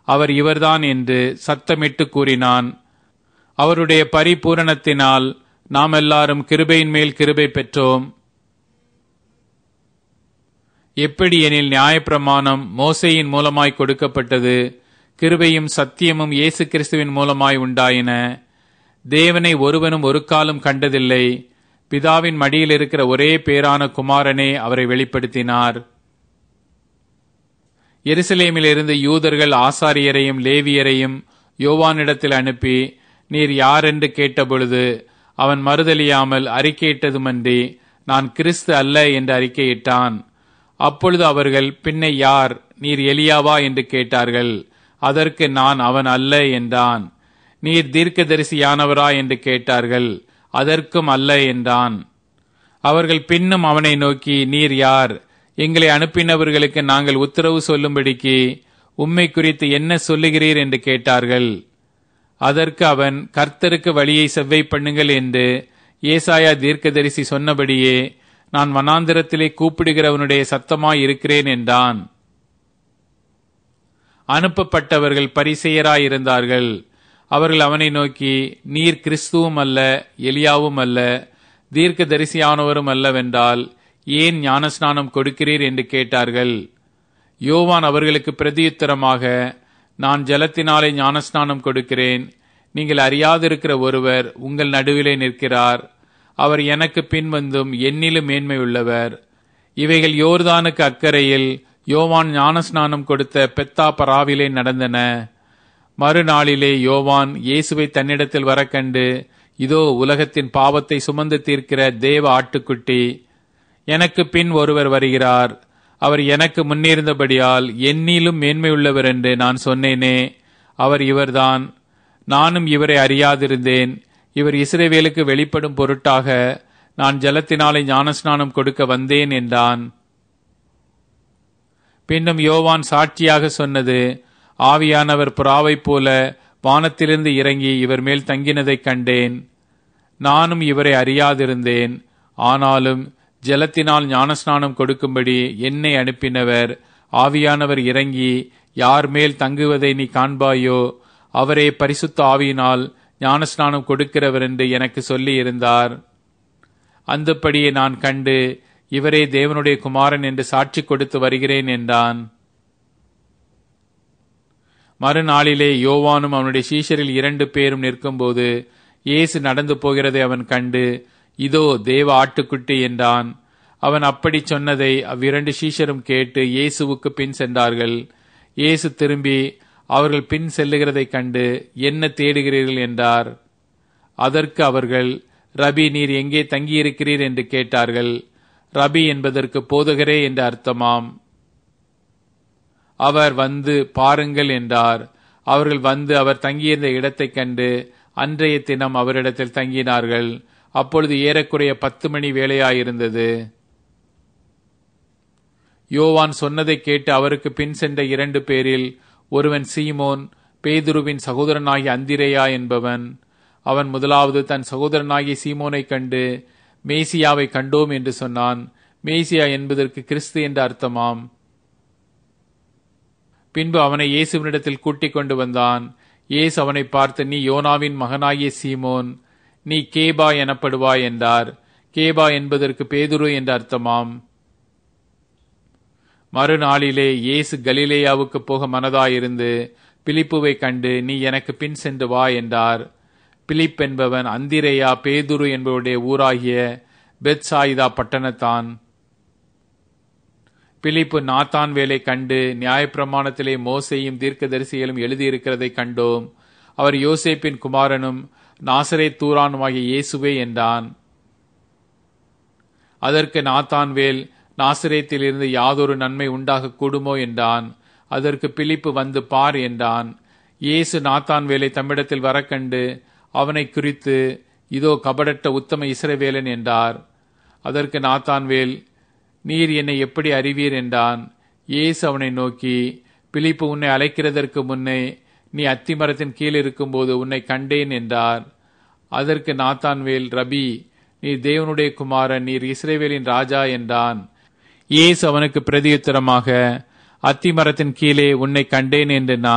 அவர் இவர்தான் என்று சத்தமிட்டு கூறினான் அவருடைய பரிபூரணத்தினால் நாம் எல்லாரும் கிருபையின் மேல் கிருபை பெற்றோம் எப்படி எனில் நியாயப்பிரமாணம் மோசையின் மூலமாய் கொடுக்கப்பட்டது கிருபையும் சத்தியமும் இயேசு கிறிஸ்துவின் மூலமாய் உண்டாயின தேவனை ஒருவனும் ஒரு காலம் கண்டதில்லை பிதாவின் மடியில் இருக்கிற ஒரே பேரான குமாரனே அவரை வெளிப்படுத்தினார் எருசலேமிலிருந்து யூதர்கள் ஆசாரியரையும் லேவியரையும் யோவானிடத்தில் அனுப்பி நீர் யாரென்று கேட்டபொழுது அவன் மறுதலியாமல் அறிக்கையிட்டதுமன்றி நான் கிறிஸ்து அல்ல என்று அறிக்கையிட்டான் அப்பொழுது அவர்கள் பின்னை யார் நீர் எலியாவா என்று கேட்டார்கள் அதற்கு நான் அவன் அல்ல என்றான் நீர் தீர்க்கதரிசியானவரா என்று கேட்டார்கள் அதற்கும் அல்ல என்றான் அவர்கள் பின்னும் அவனை நோக்கி நீர் யார் எங்களை அனுப்பினவர்களுக்கு நாங்கள் உத்தரவு சொல்லும்படிக்கு உம்மை குறித்து என்ன சொல்லுகிறீர் என்று கேட்டார்கள் அதற்கு அவன் கர்த்தருக்கு வழியை செவ்வை பண்ணுங்கள் என்று ஏசாயா தீர்க்கதரிசி சொன்னபடியே நான் வனாந்திரத்திலே கூப்பிடுகிறவனுடைய சத்தமாய் இருக்கிறேன் என்றான் அனுப்பப்பட்டவர்கள் பரிசெயராயிருந்தார்கள் அவர்கள் அவனை நோக்கி நீர் கிறிஸ்துவும் அல்ல எலியாவும் அல்ல தீர்க்க தரிசியானவரும் அல்லவென்றால் ஏன் ஞானஸ்நானம் கொடுக்கிறீர் என்று கேட்டார்கள் யோவான் அவர்களுக்கு பிரதியுத்தரமாக நான் ஜலத்தினாலே ஞானஸ்நானம் கொடுக்கிறேன் நீங்கள் அறியாதிருக்கிற ஒருவர் உங்கள் நடுவிலே நிற்கிறார் அவர் எனக்கு பின்வந்தும் என்னிலும் மேன்மை உள்ளவர் இவைகள் யோர்தானுக்கு அக்கறையில் யோவான் ஞானஸ்நானம் கொடுத்த பெத்தா பராவிலே நடந்தன மறுநாளிலே யோவான் இயேசுவை தன்னிடத்தில் வர கண்டு இதோ உலகத்தின் பாவத்தை சுமந்து தீர்க்கிற தேவ ஆட்டுக்குட்டி எனக்கு பின் ஒருவர் வருகிறார் அவர் எனக்கு முன்னிருந்தபடியால் என்னிலும் மேன்மையுள்ளவர் என்று நான் சொன்னேனே அவர் இவர்தான் நானும் இவரை அறியாதிருந்தேன் இவர் இஸ்ரேவேலுக்கு வெளிப்படும் பொருட்டாக நான் ஜலத்தினாலே ஞானஸ்நானம் கொடுக்க வந்தேன் என்றான் பின்னும் யோவான் சாட்சியாக சொன்னது ஆவியானவர் புறாவைப் போல வானத்திலிருந்து இறங்கி இவர் மேல் தங்கினதைக் கண்டேன் நானும் இவரை அறியாதிருந்தேன் ஆனாலும் ஜலத்தினால் ஞானஸ்நானம் கொடுக்கும்படி என்னை அனுப்பினவர் ஆவியானவர் இறங்கி யார் மேல் தங்குவதை நீ காண்பாயோ அவரே பரிசுத்த ஆவியினால் ஞானஸ்நானம் கொடுக்கிறவர் என்று எனக்கு சொல்லி இருந்தார் அந்தப்படியே நான் கண்டு இவரே தேவனுடைய குமாரன் என்று சாட்சி கொடுத்து வருகிறேன் என்றான் மறுநாளிலே யோவானும் அவனுடைய சீஷரில் இரண்டு பேரும் நிற்கும்போது இயேசு நடந்து போகிறதை அவன் கண்டு இதோ தேவ ஆட்டுக்குட்டி என்றான் அவன் அப்படி சொன்னதை அவ்விரண்டு சீஷரும் கேட்டு இயேசுவுக்கு பின் சென்றார்கள் இயேசு திரும்பி அவர்கள் பின் செல்லுகிறதைக் கண்டு என்ன தேடுகிறீர்கள் என்றார் அதற்கு அவர்கள் ரபி நீர் எங்கே தங்கியிருக்கிறீர் என்று கேட்டார்கள் ரபி என்பதற்கு போதகரே என்று அர்த்தமாம் அவர் வந்து பாருங்கள் என்றார் அவர்கள் வந்து அவர் தங்கியிருந்த இடத்தைக் கண்டு அன்றைய தினம் அவரிடத்தில் தங்கினார்கள் அப்பொழுது ஏறக்குறைய பத்து மணி வேலையாயிருந்தது யோவான் சொன்னதை கேட்டு அவருக்கு பின் சென்ற இரண்டு பேரில் ஒருவன் சீமோன் பேதுருவின் சகோதரனாகிய அந்திரேயா என்பவன் அவன் முதலாவது தன் சகோதரனாகிய சீமோனை கண்டு மேசியாவை கண்டோம் என்று சொன்னான் மேசியா என்பதற்கு கிறிஸ்து என்ற அர்த்தமாம் பின்பு அவனை இயேசுவினிடத்தில் கூட்டிக் கொண்டு வந்தான் இயேசு அவனை பார்த்து நீ யோனாவின் மகனாகிய சீமோன் நீ கேபா எனப்படுவாய் என்றார் கேபா என்பதற்கு பேதுரு என்ற அர்த்தமாம் மறுநாளிலே இயேசு கலிலேயாவுக்கு போக மனதாயிருந்து பிலிப்புவை கண்டு நீ எனக்கு பின் சென்று வா என்றார் பிலிப் என்பவன் அந்திரேயா பேதுரு என்பவருடைய ஊராகிய பெத்சாயிதா பட்டணத்தான் பிலிப்பு நாத்தான் வேலை கண்டு நியாயப்பிரமாணத்திலே மோசையும் தீர்க்கதரிசிகளும் எழுதியிருக்கிறதை கண்டோம் அவர் யோசேப்பின் குமாரனும் நாசரே தூரானுமாகிய இயேசுவே என்றான் அதற்கு நாத்தான்வேல் நாசிரேத்திலிருந்து யாதொரு நன்மை உண்டாக கூடுமோ என்றான் அதற்கு பிலிப்பு வந்து பார் என்றான் இயேசு நாத்தான்வேலை தம்மிடத்தில் வரக்கண்டு அவனை குறித்து இதோ கபடட்ட உத்தம இஸ்ரவேலன் என்றார் அதற்கு நாத்தான்வேல் நீர் என்னை எப்படி அறிவீர் என்றான் இயேசு அவனை நோக்கி பிலிப்பு உன்னை அழைக்கிறதற்கு முன்னே நீ அத்திமரத்தின் கீழ் இருக்கும்போது உன்னை கண்டேன் என்றார் அதற்கு நாத்தான்வேல் ரபி நீர் தேவனுடைய குமாரன் நீர் இஸ்ரேவேலின் ராஜா என்றான் இயேசு அவனுக்கு பிரதியுத்தரமாக அத்திமரத்தின் கீழே உன்னை கண்டேன் என்று நான்